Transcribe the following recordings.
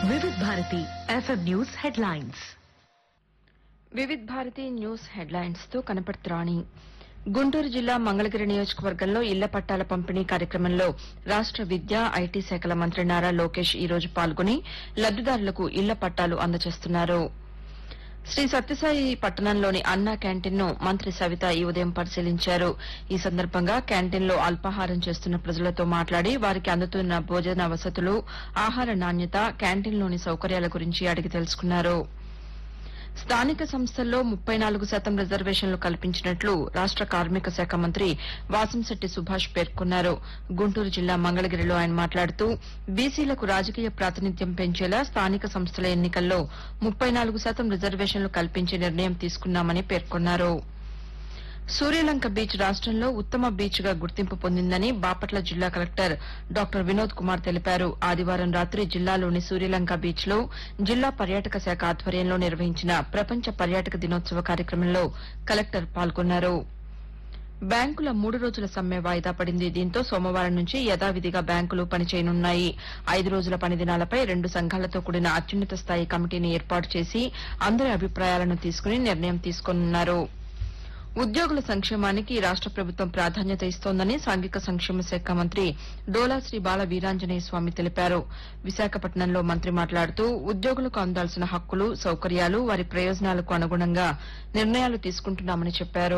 Vividh Bharati FM news headlines Vividh Bharati news headlines తో కనపడుతురాణి గుంటూరు జిల్లా మంగళగిరి నియోజకవర్గంలో ఇళ్ల పట్టాల పంపిణీ కార్యక్రమంలో రాష్ట విద్యా ఐటీ శాఖల మంత్రి నారా లోకేష్ ఈ రోజు పాల్గొని లబ్దిదారులకు ఇళ్ల పట్టాలు అందజేస్తున్నారు శ్రీ సత్యసాయి పట్టణంలోని అన్నా క్యాంటీన్ ను మంత్రి సవిత ఈ ఉదయం పరిశీలించారు ఈ సందర్భంగా క్యాంటీన్ లో అల్పాహారం చేస్తున్న ప్రజలతో మాట్లాడి వారికి అందుతున్న భోజన వసతులు ఆహార నాణ్యత క్యాంటీన్లోని సౌకర్యాల గురించి అడిగి తెలుసుకున్నారు స్థానిక సంస్థల్లో ముప్పై నాలుగు శాతం రిజర్వేషన్లు కల్పించినట్లు రాష్ట కార్మిక శాఖ మంత్రి వాసంశెట్టి సుభాష్ పేర్కొన్నారు గుంటూరు జిల్లా మంగళగిరిలో ఆయన మాట్లాడుతూ బీసీలకు రాజకీయ ప్రాతినిధ్యం పెంచేలా స్థానిక సంస్థల ఎన్నికల్లో ముప్పై నాలుగు శాతం రిజర్వేషన్లు కల్పించే నిర్ణయం తీసుకున్నామని పేర్కొన్నారు సూర్యలంక బీచ్ రాష్టంలో ఉత్తమ బీచ్ గా గుర్తింపు పొందిందని బాపట్ల జిల్లా కలెక్టర్ డాక్టర్ వినోద్ కుమార్ తెలిపారు ఆదివారం రాత్రి జిల్లాలోని సూర్యలంక బీచ్ లో జిల్లా పర్యాటక శాఖ ఆధ్వర్యంలో నిర్వహించిన ప్రపంచ పర్యాటక దినోత్సవ కార్యక్రమంలో కలెక్టర్ పాల్గొన్నారు బ్యాంకుల మూడు రోజుల సమ్మె వాయిదా పడింది దీంతో సోమవారం నుంచి యథావిధిగా బ్యాంకులు పనిచేయనున్నాయి ఐదు రోజుల పని దినాలపై రెండు సంఘాలతో కూడిన అత్యున్నత స్థాయి కమిటీని ఏర్పాటు చేసి అందరి అభిప్రాయాలను తీసుకుని నిర్ణయం తీసుకోనున్నారు ఉద్యోగుల సంక్షేమానికి రాష్ట ప్రభుత్వం ప్రాధాన్యత ఇస్తోందని సాంఘిక సంక్షేమ శాఖ మంత్రి డోలా శ్రీ బాల వీరాంజనేయ స్వామి తెలిపారు విశాఖపట్నంలో మంత్రి మాట్లాడుతూ ఉద్యోగులకు అందాల్సిన హక్కులు సౌకర్యాలు వారి ప్రయోజనాలకు అనుగుణంగా నిర్ణయాలు తీసుకుంటున్నామని చెప్పారు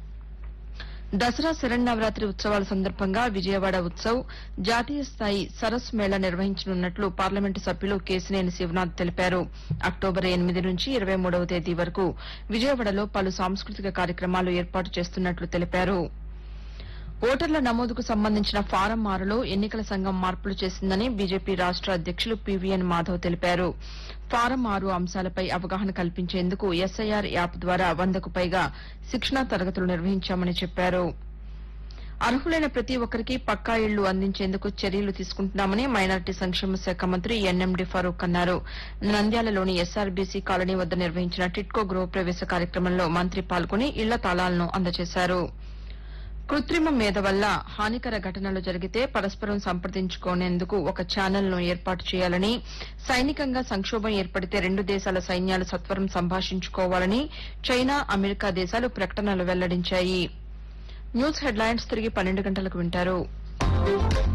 దసరా శరన్నవరాత్రి ఉత్సవాల సందర్భంగా విజయవాడ ఉత్సవ్ జాతీయ స్థాయి సరస్ మేళా నిర్వహించనున్నట్లు పార్లమెంటు సభ్యులు కేసినేని శివనాథ్ తెలిపారు అక్టోబర్ ఎనిమిది నుంచి ఇరవై మూడవ తేదీ వరకు విజయవాడలో పలు సాంస్కృతిక కార్యక్రమాలు ఏర్పాటు చేస్తున్నట్లు తెలిపారు ఓటర్ల నమోదుకు సంబంధించిన ఫారం ఆరులో ఎన్నికల సంఘం మార్పులు చేసిందని బీజేపీ రాష్ట అధ్యక్షులు పీవీఎన్ మాధవ్ తెలిపారు ఫారం ఆరు అంశాలపై అవగాహన కల్పించేందుకు ఎస్ఐఆర్ యాప్ ద్వారా వందకు పైగా శిక్షణా తరగతులు నిర్వహించామని చెప్పారు అర్హులైన ప్రతి ఒక్కరికి పక్కా ఇళ్లు అందించేందుకు చర్యలు తీసుకుంటున్నామని మైనార్టీ సంక్షేమ శాఖ మంత్రి ఎన్ఎండి ఫరూక్ అన్నారు నంద్యాలలోని ఎస్ఆర్బీసీ కాలనీ వద్ద నిర్వహించిన టిట్కో గృహప్రవేశ కార్యక్రమంలో మంత్రి పాల్గొని ఇళ్ల తాళాలను అందజేశారు కృత్రిమ మేధ వల్ల హానికర ఘటనలు జరిగితే పరస్పరం సంప్రదించుకునేందుకు ఒక ఛానల్ను ఏర్పాటు చేయాలని సైనికంగా సంక్షోభం ఏర్పడితే రెండు దేశాల సైన్యాలు సత్వరం సంభాషించుకోవాలని చైనా అమెరికా దేశాలు ప్రకటనలు వెల్లడించాయి న్యూస్ హెడ్లైన్స్ తిరిగి పన్నెండు గంటలకు వింటారు